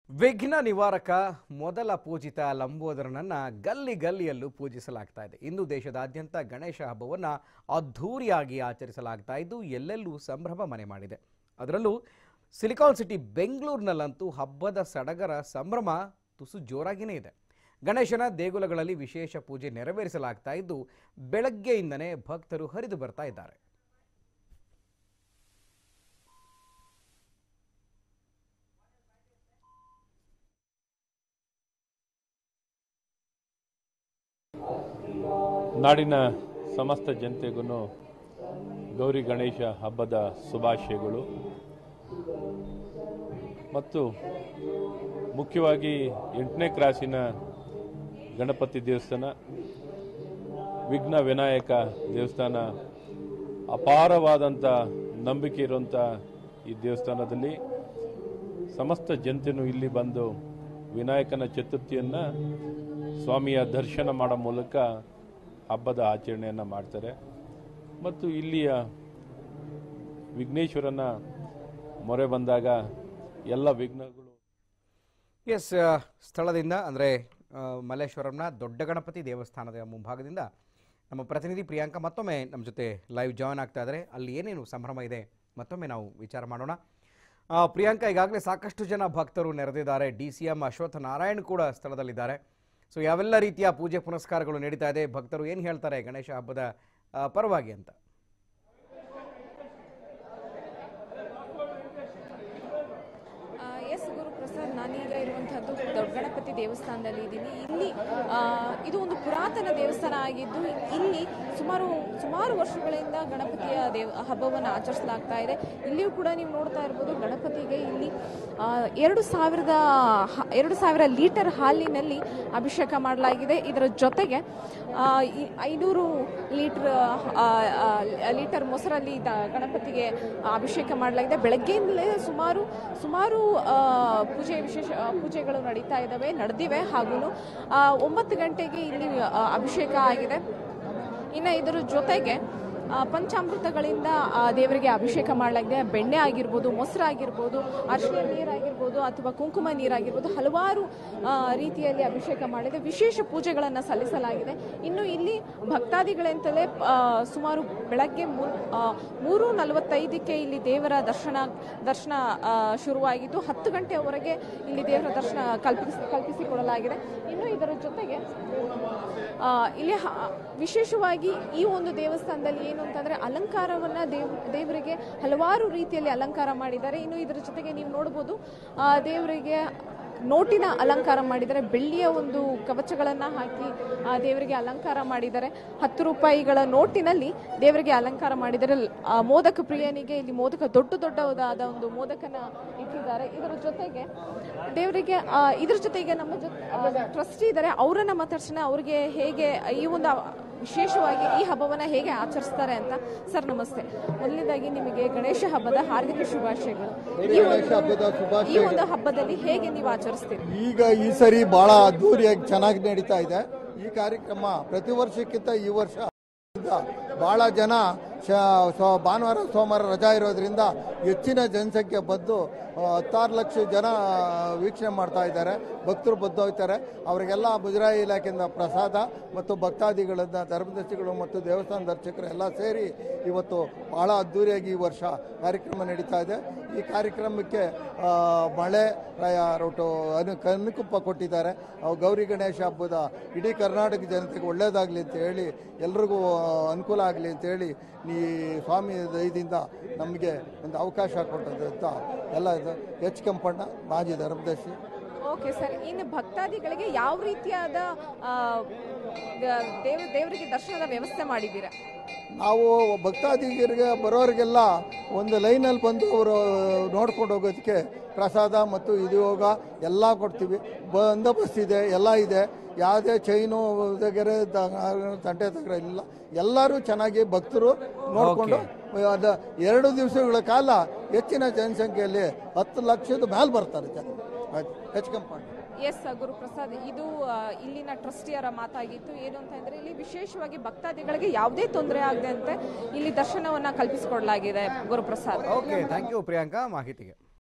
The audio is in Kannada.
ವಿಘ್ನ ನಿವಾರಕ ಮೊದಲ ಪೂಜಿತ ಲಂಬೋದರನನ್ನ ಗಲ್ಲಿ ಗಲ್ಲಿಯಲ್ಲೂ ಪೂಜಿಸಲಾಗ್ತಾ ಇದೆ ಇಂದು ದೇಶದಾದ್ಯಂತ ಗಣೇಶ ಹಬ್ಬವನ್ನು ಅದ್ಧೂರಿಯಾಗಿ ಆಚರಿಸಲಾಗ್ತಾ ಇದ್ದು ಎಲ್ಲೆಲ್ಲೂ ಸಂಭ್ರಮ ಮನೆ ಮಾಡಿದೆ ಅದರಲ್ಲೂ ಸಿಲಿಕಾನ್ ಸಿಟಿ ಬೆಂಗಳೂರಿನಲ್ಲಂತೂ ಹಬ್ಬದ ಸಡಗರ ಸಂಭ್ರಮ ತುಸು ಜೋರಾಗಿಯೇ ಇದೆ ಗಣೇಶನ ದೇಗುಲಗಳಲ್ಲಿ ವಿಶೇಷ ಪೂಜೆ ನೆರವೇರಿಸಲಾಗ್ತಾ ಇದ್ದು ಬೆಳಗ್ಗೆಯಿಂದನೇ ಭಕ್ತರು ಹರಿದು ಬರ್ತಾ ಇದ್ದಾರೆ ನಾಡಿನ ಸಮಸ್ತ ಜನತೆಗೂ ಗೌರಿ ಗಣೇಶ ಹಬ್ಬದ ಶುಭಾಶಯಗಳು ಮತ್ತು ಮುಖ್ಯವಾಗಿ ಎಂಟನೇ ಕ್ರಾಸಿನ ಗಣಪತಿ ದೇವಸ್ಥಾನ ವಿಘ್ನ ವಿನಾಯಕ ದೇವಸ್ಥಾನ ಅಪಾರವಾದಂಥ ನಂಬಿಕೆ ಇರುವಂಥ ಈ ದೇವಸ್ಥಾನದಲ್ಲಿ ಸಮಸ್ತ ಜನತೆಯೂ ಇಲ್ಲಿ ಬಂದು ವಿನಾಯಕನ ಚತುರ್ಥಿಯನ್ನು ಸ್ವಾಮಿಯ ದರ್ಶನ ಮಾಡೋ ಮೂಲಕ ಹಬ್ಬದ ಆಚರಣೆಯನ್ನು ಮಾಡ್ತಾರೆ ಮತ್ತು ಇಲ್ಲಿಯ ವಿಘ್ನೇಶ್ವರನ ಮೊರೆ ಬಂದಾಗ ಎಲ್ಲ ವಿಘ್ನಗಳು ಎಸ್ ಸ್ಥಳದಿಂದ ಅಂದರೆ ಮಲ್ಲೇಶ್ವರಂನ ದೊಡ್ಡ ಗಣಪತಿ ದೇವಸ್ಥಾನದ ಮುಂಭಾಗದಿಂದ ನಮ್ಮ ಪ್ರತಿನಿಧಿ ಪ್ರಿಯಾಂಕಾ ಮತ್ತೊಮ್ಮೆ ನಮ್ಮ ಜೊತೆ ಲೈವ್ ಜಾಯ್ನ್ ಆಗ್ತಾ ಇದ್ದಾರೆ ಅಲ್ಲಿ ಏನೇನು ಸಂಭ್ರಮ ಇದೆ ಮತ್ತೊಮ್ಮೆ ನಾವು ವಿಚಾರ ಮಾಡೋಣ ಆ, ಪ್ರಿಯಾಂಕಾ ಈಗಾಗಲೇ ಸಾಕಷ್ಟು ಜನ ಭಕ್ತರು ನೆರೆದಿದ್ದಾರೆ D C M Ashwath Narayan ಕೂಡ ಸ್ಥಳದಲ್ಲಿದ್ದಾರೆ ಸೊ ಯಾವೆಲ್ಲ ರೀತಿಯ ಪೂಜೆ ಪುನಸ್ಕಾರಗಳು ನಡೀತಾ ಇದೆ ಭಕ್ತರು ಏನು ಹೇಳ್ತಾರೆ ಗಣೇಶ ಹಬ್ಬದ ಆ, ಪರವಾಗಿ ಅಂತ ಎಸ್ ಗುರುಪ್ರಸಾದ್ ನಾನೀಗ ಇರುವಂತಹದ್ದು ದೊಡ್ಡ ಗಣಪತಿ ದೇವಸ್ಥಾನದಲ್ಲಿ ಇದ್ದೀನಿ ಇಲ್ಲಿ ಆ, ಇದು ಒಂದು ಪುರಾತನ ದೇವಸ್ಥಾನ ಆಗಿದ್ದು ಇಲ್ಲಿ ಸುಮಾರು ಸುಮಾರು ವರ್ಷಗಳಿಂದ ಗಣಪತಿಯ ದೇವ ಹಬ್ಬವನ್ನು ಆಚರಿಸಲಾಗ್ತಾ ಇದೆ ಇಲ್ಲಿಯೂ ಕೂಡ ನೀವು ನೋಡ್ತಾ ಇರ್ಬೋದು ಗಣಪತಿಗೆ ಇಲ್ಲಿ ಆ, ಎರಡು ಸಾವಿರದ ಹ- ಎರಡು ಸಾವಿರ ಲೀಟರ್ ಹಾಲಿನಲ್ಲಿ ಅಭಿಷೇಕ ಮಾಡಲಾಗಿದೆ ಇದರ ಜೊತೆಗೆ ಆ, ಈ ಐನೂರು ಲೀಟರ್ ಆ, ಆ, ಲೀಟರ್ ಮೊಸರಲ್ಲಿ ದ- ಗಣಪತಿಗೆ ಅಭಿಷೇಕ ಮಾಡಲಾಗಿದೆ ಬೆಳಗ್ಗೆಯಿಂದಲೇ ಸುಮಾರು ಸುಮಾರು ಆ, ಪೂಜೆ ವಿಶೇಷ ಆ, ಪೂಜೆಗಳು ನಡೀತಾ ಇದ್ದಾವೆ ನಡೆದಿವೆ ಹಾಗೂ ಒಂಬತ್ತು ಗಂಟೆಗೆ ಇಲ್ಲಿ ಆ, ಅಭಿಷೇಕ ಆಗಿದೆ ಇನ್ನು ಇದರ ಜೊತೆಗೆ ಆ, ಪಂಚಾಮೃತಗಳಿಂದ ಆ, ದೇವರಿಗೆ ಅಭಿಷೇಕ ಮಾಡಲಾಗಿದೆ ಬೆಣ್ಣೆ ಆಗಿರ್ಬೋದು ಮೊಸರು ಆಗಿರ್ಬೋದು ಅರಿಶಿನ ನೀರಾಗಿರ್ಬೋದು ಅಥವಾ ಕುಂಕುಮ ನೀರಾಗಿರ್ಬೋದು ಹಲವಾರು ಆ, ರೀತಿಯಲ್ಲಿ ಅಭಿಷೇಕ ಮಾಡಿದೆ ವಿಶೇಷ ಪೂಜೆಗಳನ್ನು ಸಲ್ಲಿಸಲಾಗಿದೆ ಇನ್ನು ಇಲ್ಲಿ ಭಕ್ತಾದಿಗಳಂತಲೇ ಆ, ಸುಮಾರು ಬೆಳಗ್ಗೆ ಮೂ- ಆ, ಮೂರು ನಲವತ್ತೈದಕ್ಕೆ ಇಲ್ಲಿ ದೇವರ ದರ್ಶನ ದರ್ಶನ ಆ, ಶುರುವಾಗಿದ್ದು ಹತ್ತು ಗಂಟೆಯವರೆಗೆ ಇಲ್ಲಿ ದೇವರ ದರ್ಶನ ಕಲ್ಪಿಸಿ ಕಲ್ಪಿಸಿಕೊಡಲಾಗಿದೆ ಇನ್ನು ಇದರ ಜೊತೆಗೆ ಆ, ಇಲ್ಲಿ ಹ- ವಿಶೇಷವಾಗಿ ಈ ಒಂದು ದೇವಸ್ಥಾನದಲ್ಲಿ ಏನು ಅಂತಂದ್ರೆ ಅಲಂಕಾರವನ್ನ ದೇವ್ ದೇವರಿಗೆ ಹಲವಾರು ರೀತಿಯಲ್ಲಿ ಅಲಂಕಾರ ಮಾಡಿದ್ದಾರೆ ಇನ್ನು ಇದರ ಜೊತೆಗೆ ನೀವು ನೋಡ್ಬೋದು ಆ, ದೇವರಿಗೆ ನೋಟಿನ ಅಲಂಕಾರ ಮಾಡಿದ್ದಾರೆ ಬೆಳ್ಳಿಯ ಒಂದು ಕವಚಗಳನ್ನ ಹಾಕಿ ಆ, ದೇವರಿಗೆ ಅಲಂಕಾರ ಮಾಡಿದ್ದಾರೆ ಹತ್ತು ರೂಪಾಯಿಗಳ ನೋಟಿನಲ್ಲಿ ದೇವರಿಗೆ ಅಲಂಕಾರ ಮಾಡಿದ್ದಾರೆ ಆ, ಮೋದಕ ಪ್ರಿಯನಿಗೆ ಇಲ್ಲಿ ಮೋದಕ ದೊಡ್ಡ ದೊಡ್ಡದಾದ ಒಂದು ಮೋದಕನ ಇಟ್ಟಿದ್ದಾರೆ ಇದರ ಜೊತೆಗೆ ದೇವರಿಗೆ ಆ, ಇದ್ರ ಜೊತೆಗೆ ನಮ್ಮ ಜೊತೆ ಟ್ರಸ್ಟಿ ಇದ್ದಾರೆ ಅವರನ್ನ ಮಾತಾಡ್ಸೋಣ ಅವ್ರಿಗೆ ಹೇಗೆ ಈ ಒಂದು ವಿಶೇಷವಾಗಿ ಈ ಹಬ್ಬವನ್ನ ಹೇಗೆ ಆಚರಿಸ್ತಾರೆ ಅಂತ ಸರ್ ನಮಸ್ತೆ ಮೊದಲನೇದಾಗಿ ನಿಮಗೆ ಗಣೇಶ ಹಬ್ಬದ ಹಾರ್ದಿಕ ಶುಭಾಶಯಗಳು ಈ ಗಣೇಶ ಹಬ್ಬದ ಒಂದು ಈ ಶುಭಾಶಯಗಳು ಒಂದು ಹಬ್ಬದಲ್ಲಿ ಹೇಗೆ ನೀವು ಆಚರಿಸ್ತೀರಿ ಈಗ ಈ ಸರಿ ಬಹಳ ಅದ್ದೂರಿಯಾಗಿ ಚೆನ್ನಾಗಿ ನಡೀತಾ ಇದೆ ಈ ಕಾರ್ಯಕ್ರಮ ಪ್ರತಿ ವರ್ಷಕ್ಕಿಂತ ಈ ವರ್ಷ ಬಹಳ ಜನ ಶ- ಸೊ- ಭಾನುವಾರ ಸೋಮವಾರ ರಜಾ ಇರೋದ್ರಿಂದ ಹೆಚ್ಚಿನ ಜನಸಂಖ್ಯೆ ಬಂದು ಆ, ಹತ್ತಾರು ಲಕ್ಷ ಜನ ವೀಕ್ಷಣೆ ಮಾಡ್ತಾ ಇದ್ದಾರೆ ಭಕ್ತರು ಬಂದು ಹೋಗ್ತಾರೆ ಅವರಿಗೆಲ್ಲ ಮುಜರಾಯಿ ಇಲಾಖೆಯಿಂದ ಪ್ರಸಾದ ಮತ್ತು ಭಕ್ತಾದಿಗಳನ್ನ ಧರ್ಮದರ್ಶಿಗಳು ಮತ್ತು ದೇವಸ್ಥಾನ ದರ್ಶಕರು ಎಲ್ಲ ಸೇರಿ ಇವತ್ತು ಬಹಳ ಅದ್ದೂರಿಯಾಗಿ ಈ ವರ್ಷ ಕಾರ್ಯಕ್ರಮ ನಡೀತಾ ಇದೆ ಈ ಕಾರ್ಯಕ್ರಮಕ್ಕೆ ಆ, ಮಳೆ ರೊಟ್ಟು ಅನು ಕನ್ನುಕುಪ್ಪ ಕೊಟ್ಟಿದ್ದಾರೆ ಅವು ಗೌರಿ ಗಣೇಶ ಹಬ್ಬದ ಇಡೀ ಕರ್ನಾಟಕ ಜನತೆಗೆ ಒಳ್ಳೆಯದಾಗಲಿ ಅಂತ ಹೇಳಿ ಎಲ್ರಿಗೂ ಅನುಕೂಲ ಆಗಲಿ ಅಂತ ಹೇಳಿ ಈ ಸ್ವಾಮಿ ದಯದಿಂದ ನಮಗೆ ಒಂದು ಅವಕಾಶ ಕೊಟ್ಟದ್ದು ಅಂತ ಎಲ್ಲ ಇದು ಎಚ್ ಕೆಂಪಣ್ಣ ಮಾಜಿ ಧರ್ಮದರ್ಶಿ ಓಕೆ ಸರ್ ಇನ್ನು ಭಕ್ತಾದಿಗಳಿಗೆ ಯಾವ ರೀತಿಯಾದ ಆ, ದ- ದೇವ ದೇವರಿಗೆ ದರ್ಶನದ ವ್ಯವಸ್ಥೆ ಮಾಡಿದ್ದೀರಾ ನಾವು ಭಕ್ತಾದಿಗರಿಗೆ ಬರೋರಿಗೆಲ್ಲ ಒಂದು ಲೈನಲ್ಲಿ ಬಂದು ಅವರು ನೋಡ್ಕೊಂಡು ಹೋಗೋದಕ್ಕೆ ಪ್ರಸಾದ ಮತ್ತು ಉದ್ಯೋಗ ಎಲ್ಲ ಕೊಡ್ತೀವಿ ಬಂದೋಬಸ್ತ್ ಇದೆ ಎಲ್ಲ ಇದೆ ಯಾವುದೇ ಚೈನು ತೆಗೆರೆ ತಂಟೆ ತೆಗೆರೆ ಇಲ್ಲ ಎಲ್ಲರೂ ಚೆನ್ನಾಗಿ ಭಕ್ತರು ನೋಡಿಕೊಂಡು ಅದು ಎರಡು ದಿವಸಗಳ ಕಾಲ ಹೆಚ್ಚಿನ ಜನಸಂಖ್ಯೆಯಲ್ಲಿ ಹತ್ತು ಲಕ್ಷದ ಮೇಲೆ ಬರ್ತಾರೆ ಜನ ಆಯ್ತು ಹೆಚ್ಕಂಪಾಡಿ ಎಸ್ ಗುರುಪ್ರಸಾದ್ ಇದು ಆ, ಇಲ್ಲಿನ ಟ್ರಸ್ಟಿಯರ ಮಾತಾಗಿತ್ತು ಏನು ಅಂತ ಅಂದ್ರೆ ಇಲ್ಲಿ ವಿಶೇಷವಾಗಿ ಭಕ್ತಾದಿಗಳಿಗೆ ಯಾವುದೇ ತೊಂದರೆ ಆಗದಂತೆ ಇಲ್ಲಿ ದರ್ಶನವನ್ನ ಕಲ್ಪಿಸಿಕೊಡಲಾಗಿದೆ Guruprasad okay thank you Priyanka ಮಾಹಿತಿಗೆ